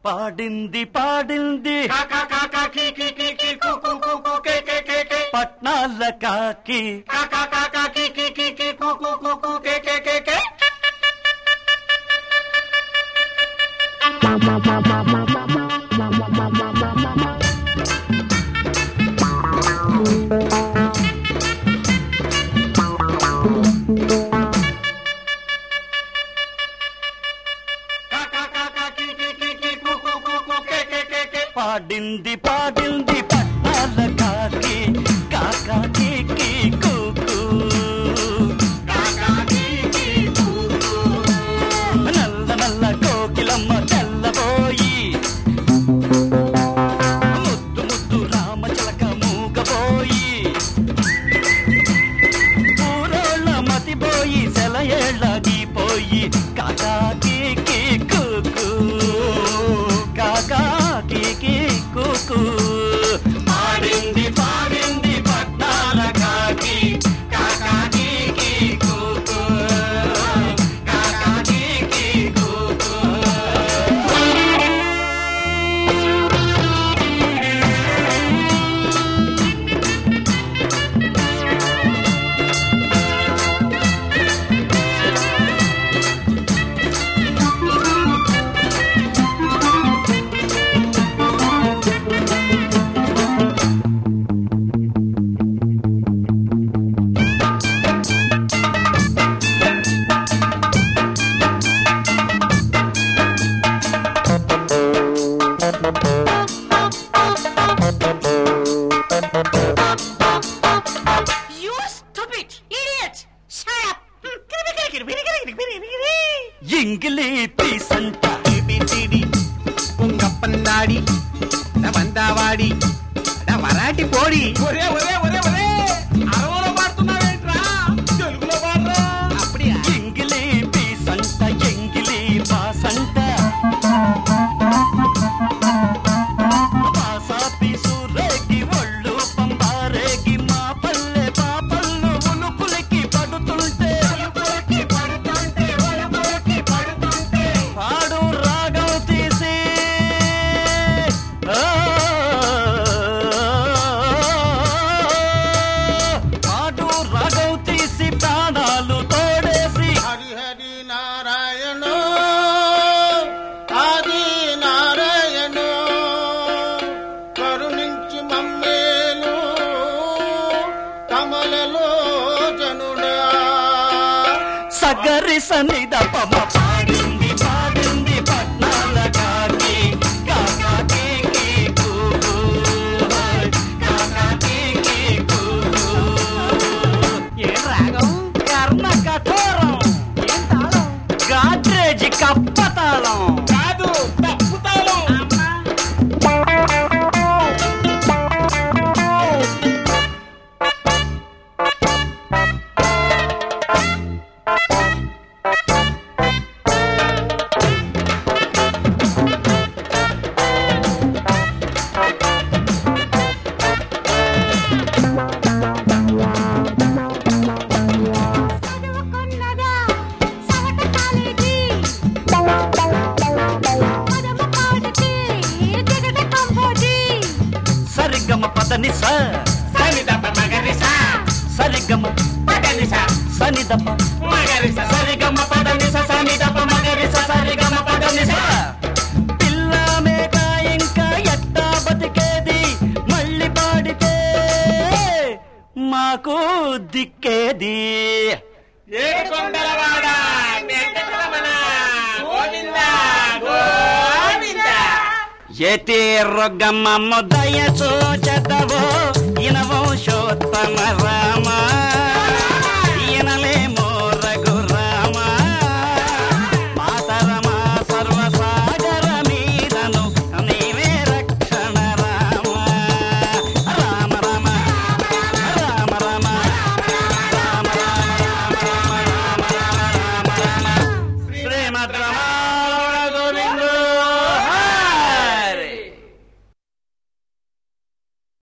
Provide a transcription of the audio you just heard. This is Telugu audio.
పాడింది పాడింది కాకా కాకా కీ కీ కీ కీ కు కు కు కు కే కే కే కే పట్నాల కాకి కాకా కాకా కీ కీ కీ కీ కు కు కు కు కే కే కే కే కాకా కాకా కీ కీ కీ కీ కు కు కు కు కే కే కే కే పాడింది పాడింది పట్నాల కాకి కాకాకి కీ కూకు కాకా కీ కీ కు కు నల్ల నల్ల కోకిలమ్మ తెల్లబోయి ముద్దు ముద్దు రామచిలక మూగబోయి ఊరోళ్ళ మతిపోయి సెలయేళ్ళగిపోయి కాకాకి కీ కూకు కాకాకి కీ కూకు పాడింది పాడింది పట్నాల కాకి కాకాకి కీ కూకు కాకాకి కీ కూకు You stupid idiot! Shut up! ఇంగిలి పీసంట ఏబిసిడి పొంగప్పన్నాడి వందావాడి వరాటి పోడి ఒరే ఒరే ఒరే ఒరే అరవలో పాడుతున్నావేంట్రా తెలుగులో పాడరా అప్పుడే ఎంగిలి పీసంట ఎంగిలి పాసంట పాసా పీసు రేగి ఒళ్ళు పంబారేగి మా పల్లె పాపళ్ళు ఉలుకులకి పడుతుంటే ఒలుపులకి పడుతుంటే ఒలుపులకి పడుతుంటే పాడు రాగం తీసి ఆ, పాడు రాగం తీసి ప్రాణాలు తోడేసి హరి హరి నారాయణ ఆది నారాయణ కరుణించి మమ్మేలు కమలలో జనుడా సగరి సన్నిధ పమ పాడింది పాడింది పట్నాల కాకి కాకాకి కీ కూకు. కాకాకి కీ కూకు. ఏ రాగం కర్ణ కఠోరం ఏం తాళం గాడ్రేజ్ కప్పతాళం కాదు తప్పుతాలో అమ్మా చదువుకున్నదా సవట కాలేజీ పదమ పాటకి దిగట కంపోజీ సరిగమ పదని స సనిదప్ప మగరిసా సరిగమ పదనిసా సనిదప మగరిసా సరిగమ పదనిస సనిదప మగరిస సరిగమ పదనిస పిల్ల మేక ఇంకా ఎట్టా బతికేది మళ్ళీ పాడితే మాకు దిక్కేది ఏడుకొండలవాడ వెంకటరమణ గోవింద గోవింద ఎతి రొగ్గమ్మ దయ సోచతవో ఇనవో శోత్తమ రామ